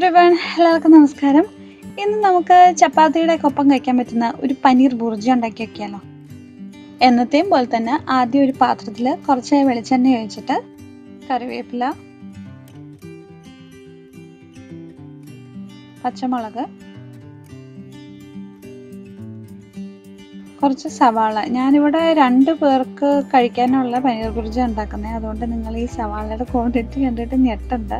everyone എല്ലാവർക്കും നമസ്കാരം ഇന്ന് നമുക്ക് ചപ്പാത്തിയുടെ ഒപ്പം കഴിക്കാൻ പറ്റുന്ന ഒരു പനീർ ബുർജി ഉണ്ടാക്കി വെക്കാലോ എന്നത്തെയും പോലെ തന്നെ ആദ്യം ഒരു പാത്രത്തിൽ കുറച്ച് വെളിച്ചെണ്ണ ഒഴിച്ചിട്ട് കറിവേപ്പില പച്ചമുളക് കുറച്ച് സവാള ഞാനിവിടെ രണ്ട് പേർക്ക് കഴിക്കാനുള്ള പനീർ ബുർജി ഉണ്ടാക്കുന്നത് അതുകൊണ്ട് നിങ്ങൾ ഈ സവാളയുടെ ക്വാണ്ടിറ്റി കണ്ടിട്ട് ഞെട്ടണ്ട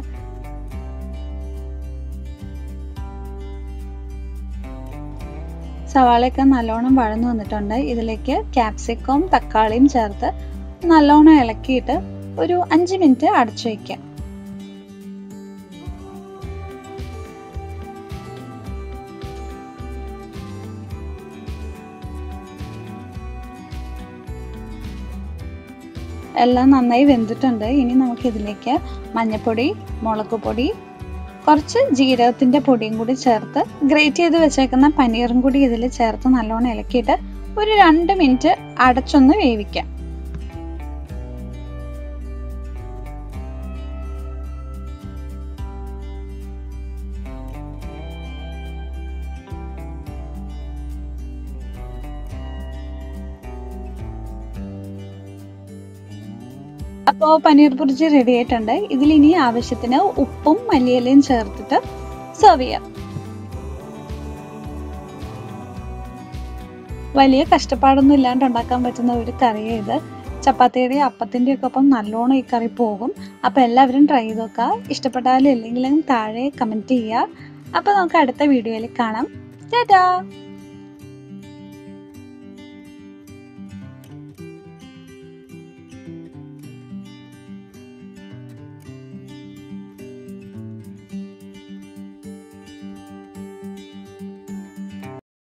സവാളയൊക്കെ നല്ലോണം വഴന്നു വന്നിട്ടുണ്ട് ഇതിലേക്ക് ക്യാപ്സിക്കവും തക്കാളിയും ചേർത്ത് നല്ലോണം ഇളക്കിയിട്ട് ഒരു അഞ്ച് മിനിറ്റ് അടച്ചു വയ്ക്കാം എല്ലാം നന്നായി വെന്തിട്ടുണ്ട് ഇനി നമുക്ക് ഇതിലേക്ക് മഞ്ഞൾപ്പൊടി മുളക് പൊടി കുറച്ച് ജീരകത്തിന്റെ പൊടിയും കൂടി ചേർത്ത് ഗ്രേറ്റ് ചെയ്ത് വെച്ചേക്കുന്ന പനീറും കൂടി ഇതിൽ ചേർത്ത് നല്ലോണം ഇളക്കിയിട്ട് ഒരു രണ്ട് മിനിറ്റ് അടച്ചൊന്ന് വേവിക്കാം അപ്പോൾ പനീർ ബുർജി റെഡി ആയിട്ടുണ്ട് ഇതിൽ ഇനി ആവശ്യത്തിന് ഉപ്പും മല്ലിയിലയും ചേർത്തിട്ട് സെർവ് ചെയ്യാം വലിയ കഷ്ടപ്പാടൊന്നും ഇല്ലാണ്ട് ഉണ്ടാക്കാൻ പറ്റുന്ന ഒരു കറിയാണ് ഇത് ചപ്പാത്തിയുടെയും അപ്പത്തിൻ്റെ ഒക്കെ ഒപ്പം നല്ലോണം ഈ കറി പോകും അപ്പോൾ എല്ലാവരും ട്രൈ ചെയ്ത് നോക്കുക ഇഷ്ടപ്പെട്ടാലും ഇല്ലെങ്കിലും താഴെ കമൻറ്റ് ചെയ്യുക അപ്പോൾ നമുക്ക് അടുത്ത വീഡിയോയിൽ കാണാം ടാറ്റാ